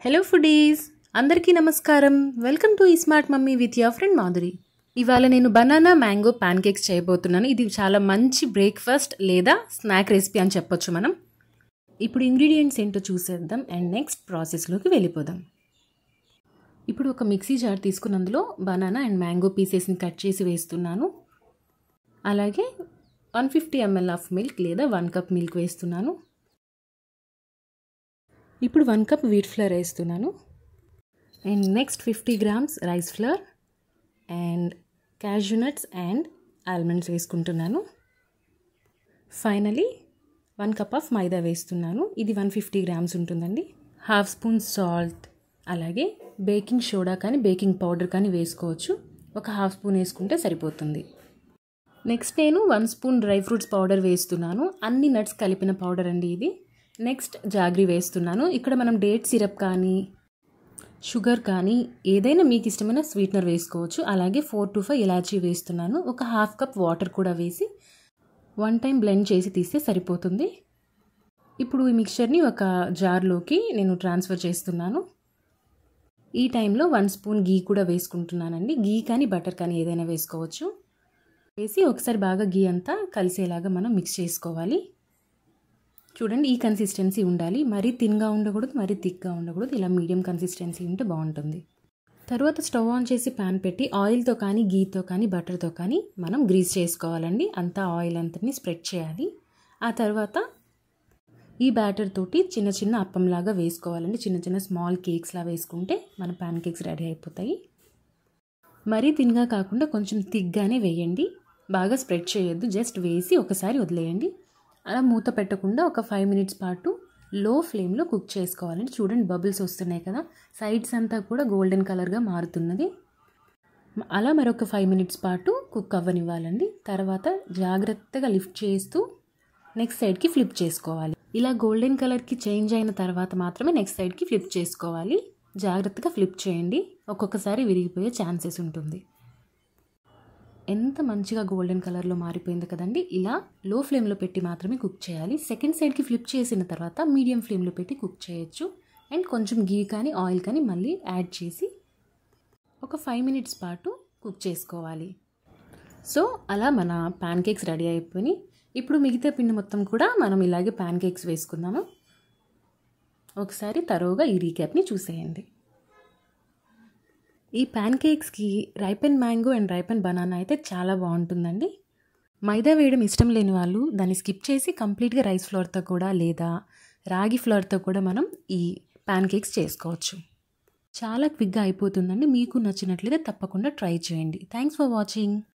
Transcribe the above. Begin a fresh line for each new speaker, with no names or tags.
hello foodies అందరికీ నమస్కారం welcome to ఈ smart mummy with your friend Madhuri ఇవాళ నేను బనానా మ్యాంగో ప్యాన్ కేక్స్ చేయబోతున్నాను ఇది చాలా మంచి బ్రేక్ఫాస్ట్ లేదా స్నాక్ రెసిపీ అని చెప్పొచ్చు మనం ఇప్పుడు ఇంగ్రీడియంట్స్ ఏంటో చూసేద్దాం అండ్ నెక్స్ట్ ప్రాసెస్లోకి వెళ్ళిపోదాం ఇప్పుడు ఒక మిక్సీ జార్ తీసుకుని అందులో బనానా అండ్ మ్యాంగో పీసెస్ని కట్ చేసి వేస్తున్నాను అలాగే one fifty ml of milk లేదా వన్ కప్ మిల్క్ వేస్తున్నాను ఇప్పుడు వన్ కప్ వీట్ ఫ్లోర్ వేస్తున్నాను and next fifty grams rice flour and cashew nuts and almonds వేసుకుంటున్నాను finally one cup of maida వేస్తున్నాను ఇది వన్ ఫిఫ్టీ గ్రామ్స్ ఉంటుందండి హాఫ్ స్పూన్ సాల్ట్ అలాగే baking soda కానీ బేకింగ్ పౌడర్ కానీ వేసుకోవచ్చు ఒక హాఫ్ స్పూన్ వేసుకుంటే సరిపోతుంది నెక్స్ట్ నేను one spoon dry fruits powder వేస్తున్నాను అన్ని నట్స్ కలిపిన పౌడర్ అండి ఇది నెక్స్ట్ జాగ్రీ వేస్తున్నాను ఇక్కడ మనం డేట్ సిరప్ కానీ షుగర్ కానీ ఏదైనా మీకు ఇష్టమైన స్వీట్నర్ వేసుకోవచ్చు అలాగే ఫోర్ టు ఫైవ్ ఇలాచీ వేస్తున్నాను ఒక హాఫ్ కప్ వాటర్ కూడా వేసి వన్ టైం బ్లెండ్ చేసి తీస్తే సరిపోతుంది ఇప్పుడు ఈ మిక్చర్ని ఒక జార్లోకి నేను ట్రాన్స్ఫర్ చేస్తున్నాను ఈ టైంలో వన్ స్పూన్ గీ కూడా వేసుకుంటున్నానండి గీ కానీ బటర్ కానీ ఏదైనా వేసుకోవచ్చు వేసి ఒకసారి బాగా గీ అంతా కలిసేలాగా మనం మిక్స్ చేసుకోవాలి చూడండి ఈ కన్సిస్టెన్సీ ఉండాలి మరీ థిన్గా ఉండకూడదు మరీ థిక్గా ఉండకూడదు ఇలా మీడియం కన్సిస్టెన్సీ ఉంటే బాగుంటుంది తర్వాత స్టవ్ ఆన్ చేసి ప్యాన్ పెట్టి ఆయిల్తో కానీ గీతో కానీ బటర్తో కానీ మనం గ్రీస్ చేసుకోవాలండి అంతా ఆయిల్ అంతని స్ప్రెడ్ చేయాలి ఆ తర్వాత ఈ బ్యాటర్ తోటి చిన్న చిన్న అప్పంలాగా వేసుకోవాలండి చిన్న చిన్న స్మాల్ కేక్స్లా వేసుకుంటే మన ప్యాన్ కేక్స్ రెడీ అయిపోతాయి మరీ థిన్గా కాకుండా కొంచెం థిక్గానే వేయండి బాగా స్ప్రెడ్ చేయొద్దు జస్ట్ వేసి ఒకసారి వదిలేయండి అలా మూత పెట్టకుండా ఒక ఫైవ్ మినిట్స్ పాటు లో ఫ్లేమ్లో కుక్ చేసుకోవాలండి చూడండి బబుల్స్ వస్తున్నాయి కదా సైడ్స్ అంతా కూడా గోల్డెన్ కలర్గా మారుతున్నది అలా మరొక ఫైవ్ మినిట్స్ పాటు కుక్ అవ్వనివ్వాలండి తర్వాత జాగ్రత్తగా లిఫ్ట్ చేస్తూ నెక్స్ట్ సైడ్కి ఫ్లిప్ చేసుకోవాలి ఇలా గోల్డెన్ కలర్కి చేంజ్ అయిన తర్వాత మాత్రమే నెక్స్ట్ సైడ్కి ఫ్లిప్ చేసుకోవాలి జాగ్రత్తగా ఫ్లిప్ చేయండి ఒక్కొక్కసారి విరిగిపోయే ఛాన్సెస్ ఉంటుంది ఎంత మంచిగా గోల్డెన్ కలర్లో మారిపోయింది కదండి ఇలా లో ఫ్లేమ్లో పెట్టి మాత్రమే కుక్ చేయాలి సెకండ్ సైడ్కి ఫ్లిప్ చేసిన తర్వాత మీడియం ఫ్లేమ్లో పెట్టి కుక్ చేయొచ్చు అండ్ కొంచెం గీ కానీ ఆయిల్ కానీ మళ్ళీ యాడ్ చేసి ఒక ఫైవ్ మినిట్స్ పాటు కుక్ చేసుకోవాలి సో అలా మన ప్యాన్ కేక్స్ రెడీ అయిపోయి ఇప్పుడు మిగతా పిండి మొత్తం కూడా మనం ఇలాగే ప్యాన్ కేక్స్ వేసుకుందాము ఒకసారి తరోగా ఈ రీక్యాప్ని చూసేయండి ఈ ప్యాన్ కేక్స్కి ripen mango and ripen banana అయితే చాలా బాగుంటుందండి మైదా వేయడం ఇష్టం లేని వాళ్ళు దాన్ని స్కిప్ చేసి కంప్లీట్గా రైస్ ఫ్లోర్తో కూడా లేదా రాగి ఫ్లోర్తో కూడా మనం ఈ ప్యాన్ కేక్స్ చేసుకోవచ్చు చాలా క్విక్గా అయిపోతుందండి మీకు నచ్చినట్లయితే తప్పకుండా ట్రై చేయండి థ్యాంక్స్ ఫర్ వాచింగ్